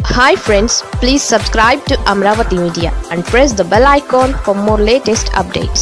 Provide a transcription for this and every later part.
hi friends please subscribe to Amaravati media and press the bell icon for more latest updates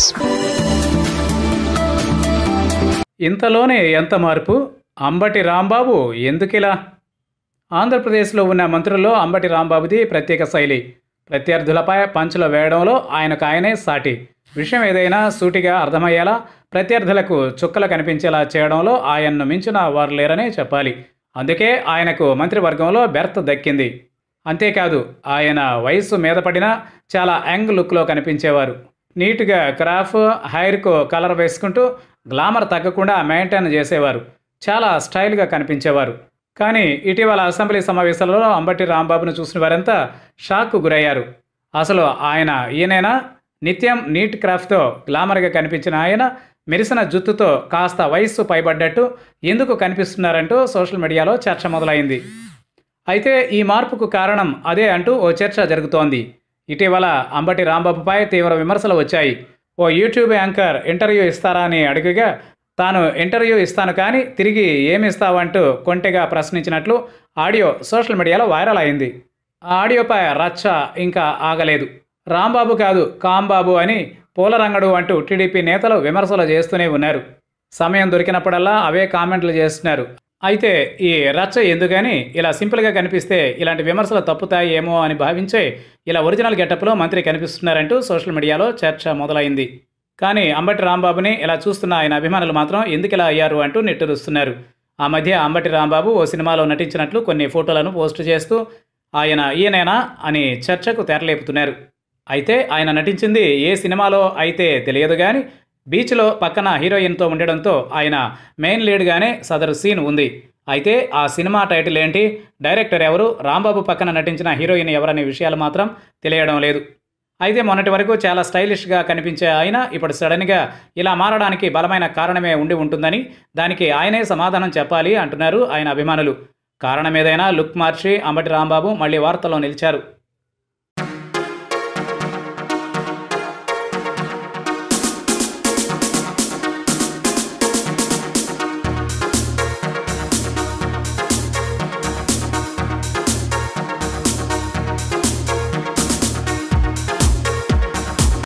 ఇంతలోనే ఎంత మార్పు అంబటి రాంబాబు ఎందుకిలా ఆంధ్రప్రదేశ్లో ఉన్న మంత్రుల్లో అంబటి రాంబాబుది ప్రత్యేక శైలి ప్రత్యర్థులపై పంచులు వేయడంలో ఆయనకు ఆయనే సాటి విషయం ఏదైనా సూటిగా అర్థమయ్యేలా ప్రత్యర్థులకు చుక్కలు కనిపించేలా చేయడంలో ఆయన్ను మించిన వారు లేరనే చెప్పాలి అందుకే ఆయనకు మంత్రివర్గంలో బెర్త్ దక్కింది అంతేకాదు ఆయన వయస్సు మీద పడినా చాలా యంగ్ లుక్లో కనిపించేవారు నీట్గా క్రాఫ్ హైర్కు కలర్ వేసుకుంటూ గ్లామర్ తగ్గకుండా మెయింటైన్ చేసేవారు చాలా స్టైల్గా కనిపించేవారు కానీ ఇటీవల అసెంబ్లీ సమావేశాలలో అంబటి రాంబాబును చూసిన వారంతా షాక్కు గురయ్యారు అసలు ఆయన ఈయనైనా నిత్యం నీట్ క్రాఫ్ట్తో గ్లామర్గా కనిపించిన ఆయన మెరిసిన జుత్తుతో కాస్త వయస్సు పైబడ్డట్టు ఎందుకు కనిపిస్తున్నారంటూ సోషల్ మీడియాలో చర్చ మొదలైంది అయితే ఈ మార్పుకు కారణం అదే అంటూ ఓ చర్చ జరుగుతోంది ఇటీవల అంబటి రాంబాబుపై తీవ్ర విమర్శలు వచ్చాయి ఓ యూట్యూబ్ యాంకర్ ఇంటర్వ్యూ ఇస్తారా అని అడుగుగా తాను ఇంటర్వ్యూ ఇస్తాను కానీ తిరిగి ఏమి ఇస్తావంటూ కొంటెగా ప్రశ్నించినట్లు ఆడియో సోషల్ మీడియాలో వైరల్ అయింది ఆ ఆడియోపై రచ్చ ఇంకా ఆగలేదు రాంబాబు కాదు కాంబాబు అని పూలరంగడు అంటూ టీడీపీ నేతలు విమర్శలు చేస్తూనే ఉన్నారు సమయం దొరికినప్పుడల్లా అవే కామెంట్లు చేస్తున్నారు అయితే ఈ రచ్చ ఎందుకని ఇలా సింపుల్గా కనిపిస్తే ఇలాంటి విమర్శలు తప్పుతాయి ఏమో అని భావించే ఇలా ఒరిజినల్ గెటప్లో మంత్రి కనిపిస్తున్నారంటూ సోషల్ మీడియాలో చర్చ మొదలైంది కానీ అంబటి రాంబాబుని ఇలా చూస్తున్న ఆయన అభిమానులు మాత్రం ఎందుకు ఇలా అయ్యారు అంటూ నిట్టూరుస్తున్నారు ఆ మధ్య అంబటి రాంబాబు ఓ సినిమాలో నటించినట్లు కొన్ని ఫోటోలను పోస్టు చేస్తూ ఆయన ఈయనేనా అని చర్చకు తెరలేపుతున్నారు అయితే ఆయన నటించింది ఏ సినిమాలో అయితే తెలియదు కానీ బీచ్లో పక్కన హీరోయిన్తో ఉండడంతో ఆయన మెయిన్ లీడ్గానే సదరు సీన్ ఉంది అయితే ఆ సినిమా టైటిల్ ఏంటి డైరెక్టర్ ఎవరు రాంబాబు పక్కన నటించిన హీరోయిన్ ఎవరనే విషయాలు మాత్రం తెలియడం లేదు అయితే మొన్నటి వరకు చాలా స్టైలిష్గా కనిపించే ఆయన ఇప్పుడు సడన్గా ఇలా మారడానికి బలమైన కారణమే ఉండి ఉంటుందని దానికి ఆయనే సమాధానం చెప్పాలి అంటున్నారు ఆయన అభిమానులు కారణం ఏదైనా లుక్ మార్చి అంబటి రాంబాబు మళ్ళీ వార్తల్లో నిలిచారు